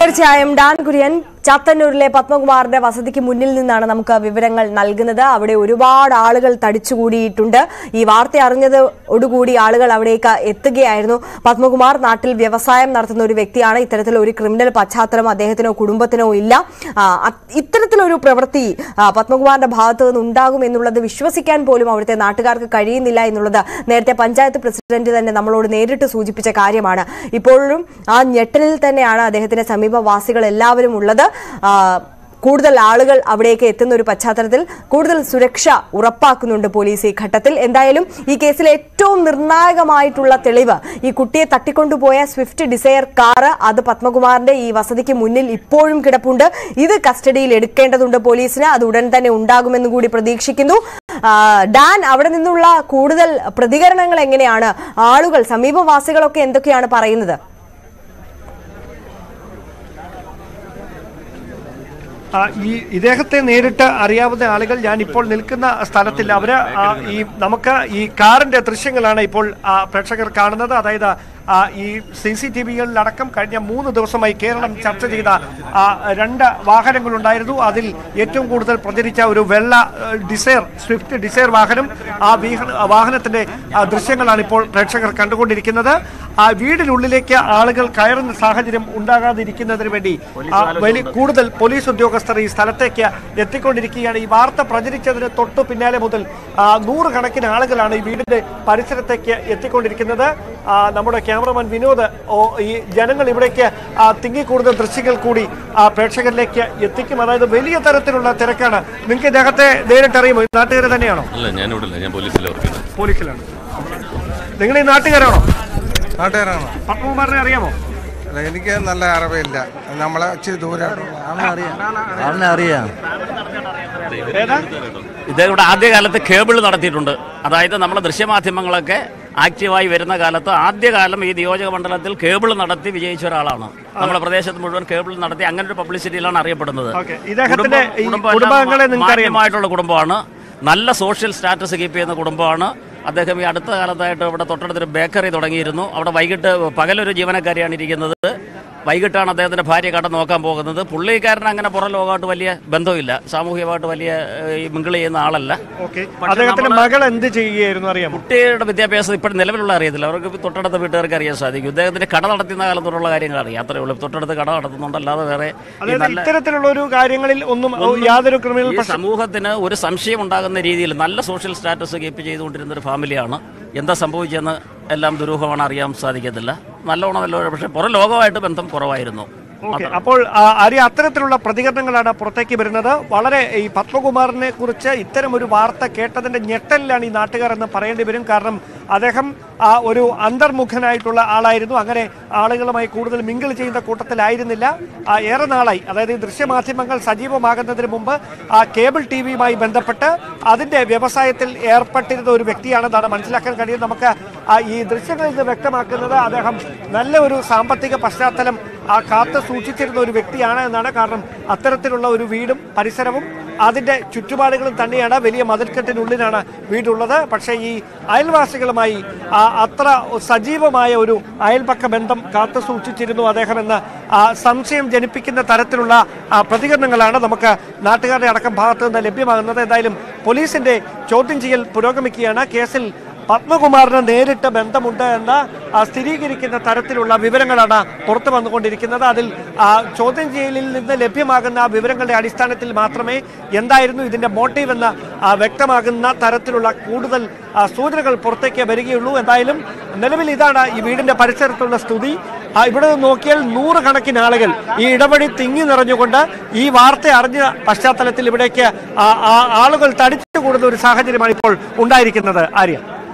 തീർച്ചയായും ഡാൻ കുര്യൻ ചാത്തന്നൂരിലെ പത്മകുമാറിന്റെ വസതിക്ക് മുന്നിൽ നിന്നാണ് നമുക്ക് വിവരങ്ങൾ നൽകുന്നത് അവിടെ ഒരുപാട് ആളുകൾ തടിച്ചുകൂടിയിട്ടുണ്ട് ഈ വാർത്ത അറിഞ്ഞതോടുകൂടി ആളുകൾ അവിടേക്ക് എത്തുകയായിരുന്നു പത്മകുമാർ നാട്ടിൽ വ്യവസായം നടത്തുന്ന ഒരു വ്യക്തിയാണ് ഇത്തരത്തിൽ ഒരു ക്രിമിനൽ പശ്ചാത്തലം അദ്ദേഹത്തിനോ കുടുംബത്തിനോ ഇല്ല ആ, അത് ഇത്തരത്തിലൊരു പ്രവൃത്തി ആ, പത്മകുമാറിന്റെ ഭാഗത്ത് നിന്ന് ഉണ്ടാകും എന്നുള്ളത് വിശ്വസിക്കാൻ പോലും അവിടുത്തെ നാട്ടുകാർക്ക് കഴിയുന്നില്ല എന്നുള്ളത് നേരത്തെ പഞ്ചായത്ത് പ്രസിഡന്റ് തന്നെ നമ്മളോട് നേരിട്ട് സൂചിപ്പിച്ച കാര്യമാണ് ഇപ്പോഴും ആ ഞെട്ടലിൽ തന്നെയാണ് അദ്ദേഹത്തിന്റെ സമീപവാസികൾ എല്ലാവരും ഉള്ളത് ആ, കൂടുതൽ ആളുകൾ അവിടേക്ക് എത്തുന്ന ഒരു പശ്ചാത്തലത്തിൽ കൂടുതൽ സുരക്ഷ ഉറപ്പാക്കുന്നുണ്ട് പോലീസ് ഈ ഘട്ടത്തിൽ എന്തായാലും ഈ കേസിലെ ഏറ്റവും നിർണായകമായിട്ടുള്ള തെളിവ് ഈ കുട്ടിയെ തട്ടിക്കൊണ്ടുപോയ സ്വിഫ്റ്റ് ഡിസയർ കാറ് അത് പത്മകുമാറിന്റെ ഈ വസതിക്ക് മുന്നിൽ ഇപ്പോഴും കിടപ്പുണ്ട് ഇത് കസ്റ്റഡിയിൽ എടുക്കേണ്ടതുണ്ട് പോലീസിന് അത് ഉടൻ തന്നെ ഉണ്ടാകുമെന്ന് കൂടി പ്രതീക്ഷിക്കുന്നു ആ, ഡാൻ അവിടെ നിന്നുള്ള കൂടുതൽ പ്രതികരണങ്ങൾ എങ്ങനെയാണ് ആളുകൾ സമീപവാസികളൊക്കെ എന്തൊക്കെയാണ് പറയുന്നത് ആ, ഈ ഇദ്ദേഹത്തെ നേരിട്ട് അറിയാവുന്ന ആളുകൾ ഞാൻ ഇപ്പോൾ നിൽക്കുന്ന സ്ഥലത്തിൽ അവര് ആ, ഈ നമുക്ക് ഈ കാറിന്റെ ദൃശ്യങ്ങളാണ് ഇപ്പോൾ ആ, പ്രേക്ഷകർ കാണുന്നത് അതായത് ആ, ഈ സി സി ടി വികളിലടക്കം കഴിഞ്ഞ മൂന്ന് ദിവസമായി കേരളം ചർച്ച ചെയ്ത ആ, രണ്ട് വാഹനങ്ങളുണ്ടായിരുന്നു അതിൽ ഏറ്റവും കൂടുതൽ പ്രചരിച്ച ഒരു വെള്ള ആ, ഡിസയർ സ്വിഫ്റ്റ് ഡിസയർ വാഹനം ആ വീഹ- ആ വാഹനത്തിന്റെ ആ, ദൃശ്യങ്ങളാണ് ഇപ്പോൾ പ്രേക്ഷകർ കണ്ടുകൊണ്ടിരിക്കുന്നത് ആ വീടിനുള്ളിലേക്ക് ആളുകൾ കയറുന്ന സാഹചര്യം ഉണ്ടാകാതിരിക്കുന്നതിന് വേണ്ടി ആ, വലിയ കൂടുതൽ പോലീസ് ഉദ്യോഗസ്ഥർ ഈ സ്ഥലത്തേക്ക് എത്തിക്കൊണ്ടിരിക്കുകയാണ് ഈ വാർത്ത പ്രചരിച്ചതിന് തൊട്ടു പിന്നാലെ മുതൽ ആ, നൂറുകണക്കിന് ആളുകളാണ് ഈ വീടിന്റെ പരിസരത്തേക്ക് എത്തിക്കൊണ്ടിരിക്കുന്നത് ആ, നമ്മുടെ ക്യാമറമാൻ വിനോദ് ഓ, ഈ ജനങ്ങൾ ഇവിടേക്ക് ആ, തിങ്ങിക്കൂടുന്ന ദൃശ്യങ്ങൾ കൂടി ആ, പ്രേക്ഷകരിലേക്ക് എത്തിക്കും അതായത് വലിയ തരത്തിലുള്ള തിരക്കാണ് നിങ്ങൾക്ക് ഇദ്ദേഹത്തെ നേരിട്ടറിയുമോ ഈ നാട്ടുകാർ തന്നെയാണോ അല്ല ഞാൻ ഇവിടെ ഇല്ല ഞാൻ പോലീസിലെ വർക്ക് ചെയ്യുന്നത് പോലീസിലാണ് നിങ്ങൾ ഈ നാട്ടുകാരാണോ നാട്ടുകാരാണോ പത്മകുമാറിനെ അറിയാമോ അല്ല എനിക്ക് നല്ല അറിവില്ല നമ്മളെ ഇച്ചിരി ദൂരം ആളിനെ അറിയാം ഏതാ ഇദ്ദേഹം ഇവിടെ ആദ്യകാലത്ത് കേബിൾ നടത്തിയിട്ടുണ്ട് അതായത് നമ്മുടെ ദൃശ്യമാധ്യമങ്ങളൊക്കെ ആക്റ്റീവായി വരുന്ന കാലത്ത് ആദ്യകാലം ഈ നിയോജക മണ്ഡലത്തിൽ കേബിൾ നടത്തി വിജയിച്ച ഒരാളാണ് നമ്മുടെ പ്രദേശത്ത് മുഴുവൻ കേബിൾ നടത്തി അങ്ങനെ ഒരു പബ്ലിസിറ്റിയിലാണ് അറിയപ്പെടുന്നത് ഓക്കെ. ഇദ്ദേഹത്തിന്റെ കുടുംബം- ഈ കുടുംബം എല്ലാം കുടുംബാംഗങ്ങളെ നിങ്ങൾക്ക് അറിയാം. മാന്യമായിട്ടുള്ള കുടുംബമാണ് നല്ല സോഷ്യൽ സ്റ്റാറ്റസ് കീപ്പ് ചെയ്യുന്ന കുടുംബമാണ് അദ്ദേഹം ഈ അടുത്ത കാലത്തായിട്ട് ഇവിടെ തൊട്ടടുത്തൊരു ബേക്കറി തുടങ്ങിയിരുന്നു അവിടെ വൈകിട്ട് പകലൊരു ജീവനക്കാരിയാണ് ഇരിക്കുന്നത് വൈകിട്ടാണ് അദ്ദേഹത്തിന്റെ ഭാര്യ കട നോക്കാൻ പോകുന്നത് പുള്ളിക്കാരൻ അങ്ങനെ പുറം ലോകമായിട്ട് വലിയ ബന്ധമില്ല സാമൂഹികമായിട്ട് വലിയ ഏഹ്, ഈ മിങ്കിൾ ചെയ്യുന്ന ആളല്ല ഓക്കെ പക്ഷെ അദ്ദേഹത്തിന്റെ നമ്മള് മകൾ എന്ത് ചെയ്യുകയായിരുന്നു അറിയാമോ കുട്ടിയുടെ വിദ്യാഭ്യാസം ഇപ്പോഴും നിലവിലുള്ള അറിയത്തില്ല അവർക്ക് തൊട്ടടുത്ത വീട്ടുകാർക്ക് അറിയാൻ സാധിക്കും ഇദ്ദേഹത്തിന്റെ കട നടത്തുന്ന കാലം തൊട്ടുള്ള കാര്യങ്ങൾ അറിയാം അത്രേ ഉള്ളൂ തൊട്ടടുത്ത് കട നടത്തുന്നുണ്ട് അല്ലാതെ വേറെ ഈ അതായത് നല്ല ഇത്തരത്തിലുള്ള ഒരു കാര്യങ്ങളിൽ ഒന്നും യാതൊരു ക്രിമിനൽ ഈ പ്രശ്നം സമൂഹത്തിന് ഒരു സംശയം ഉണ്ടാകുന്ന രീതിയിൽ നല്ല സോഷ്യൽ സ്റ്റാറ്റസ് കീപ്പ് ചെയ്തുകൊണ്ടിരുന്ന ഒരു ഫാമിലിയാണ് എന്താ സംഭവിച്ചെന്ന് എല്ലാം ദുരൂഹമാണ് അറിയാൻ സാധിക്കത്തില്ല നല്ലോണം നല്ലോണം പക്ഷേ പുറം ലോകമായിട്ട് ബന്ധം കുറവായിരുന്നു ഓക്കെ അപ്പോൾ ആ, ആര്യ അത്തരത്തിലുള്ള പ്രതികരണങ്ങളാണ് പുറത്തേക്ക് വരുന്നത് വളരെ ഈ പത്മകുമാറിനെ കുറിച്ച് ഇത്തരം ഒരു വാർത്ത കേട്ടതിന്റെ ഞെട്ടലിലാണ് ഈ നാട്ടുകാർ എന്ന് പറയേണ്ടി വരും കാരണം അദ്ദേഹം ആ, ഒരു അന്തർമുഖനായിട്ടുള്ള ആളായിരുന്നു അങ്ങനെ ആളുകളുമായി കൂടുതൽ മിങ്കിൾ ചെയ്യുന്ന കൂട്ടത്തിലായിരുന്നില്ല ആ, ഏറെ നാളായി അതായത് ഈ ദൃശ്യമാധ്യമങ്ങൾ സജീവമാകുന്നതിന് മുമ്പ് ആ കേബിൾ ടി വിയുമായി ബന്ധപ്പെട്ട് അതിന്റെ വ്യവസായത്തിൽ ഏർപ്പെട്ടിരുന്ന ഒരു വ്യക്തിയാണെന്നാണ് മനസ്സിലാക്കാൻ കഴിയുന്നത് നമുക്ക് ആ, ഈ ദൃശ്യങ്ങളിൽ നിന്ന് വ്യക്തമാക്കുന്നത് അദ്ദേഹം നല്ല ഒരു സാമ്പത്തിക പശ്ചാത്തലം ആ കാത്തു സൂക്ഷിച്ചിരുന്ന ഒരു വ്യക്തിയാണ് എന്നാണ് കാരണം അത്തരത്തിലുള്ള ഒരു വീടും പരിസരവും അതിന്റെ ചുറ്റുപാടുകളും തന്നെയാണ് വലിയ മതിൽക്കെട്ടിനുള്ളിലാണ് വീടുള്ളത് പക്ഷേ ഈ അയൽവാസികളുമായി ആ അത്ര സജീവമായ ഒരു അയൽപക്ക ബന്ധം കാത്തു സൂക്ഷിച്ചിരുന്നു അദ്ദേഹം എന്ന് ആ, സംശയം ജനിപ്പിക്കുന്ന തരത്തിലുള്ള ആ, പ്രതികരണങ്ങളാണ് നമുക്ക് നാട്ടുകാരുടെ അടക്കം ഭാഗത്തു നിന്ന് ലഭ്യമാകുന്നത് എന്തായാലും പോലീസിന്റെ ചോദ്യം ചെയ്യൽ പുരോഗമിക്കുകയാണ് കേസിൽ പത്മകുമാറിന് നേരിട്ട് ബന്ധമുണ്ട് എന്ന് ആ, സ്ഥിരീകരിക്കുന്ന തരത്തിലുള്ള വിവരങ്ങളാണ് പുറത്തു വന്നുകൊണ്ടിരിക്കുന്നത് അതിൽ ആ, ചോദ്യം ചെയ്യലിൽ നിന്ന് ലഭ്യമാകുന്ന ആ വിവരങ്ങളുടെ അടിസ്ഥാനത്തിൽ മാത്രമേ എന്തായിരുന്നു ഇതിന്റെ മോട്ടീവ് എന്ന് ആ, വ്യക്തമാകുന്ന തരത്തിലുള്ള കൂടുതൽ ആ, സൂചനകൾ പുറത്തേക്ക് വരികയുള്ളൂ എന്തായാലും നിലവിൽ ഇതാണ് ഈ വീടിന്റെ പരിസരത്തുള്ള സ്തുതി ആ, ഇവിടെ നിന്ന് നോക്കിയാൽ നൂറുകണക്കിന് ആളുകൾ ഈ ഇടവഴി തിങ്ങി നിറഞ്ഞുകൊണ്ട് ഈ വാർത്ത അറിഞ്ഞ പശ്ചാത്തലത്തിൽ ഇവിടേക്ക് ആ, ആ, ആളുകൾ തടിച്ചുകൂടുന്ന ഒരു സാഹചര്യമാണ് ഇപ്പോൾ ഉണ്ടായിരിക്കുന്നത് ആര്യ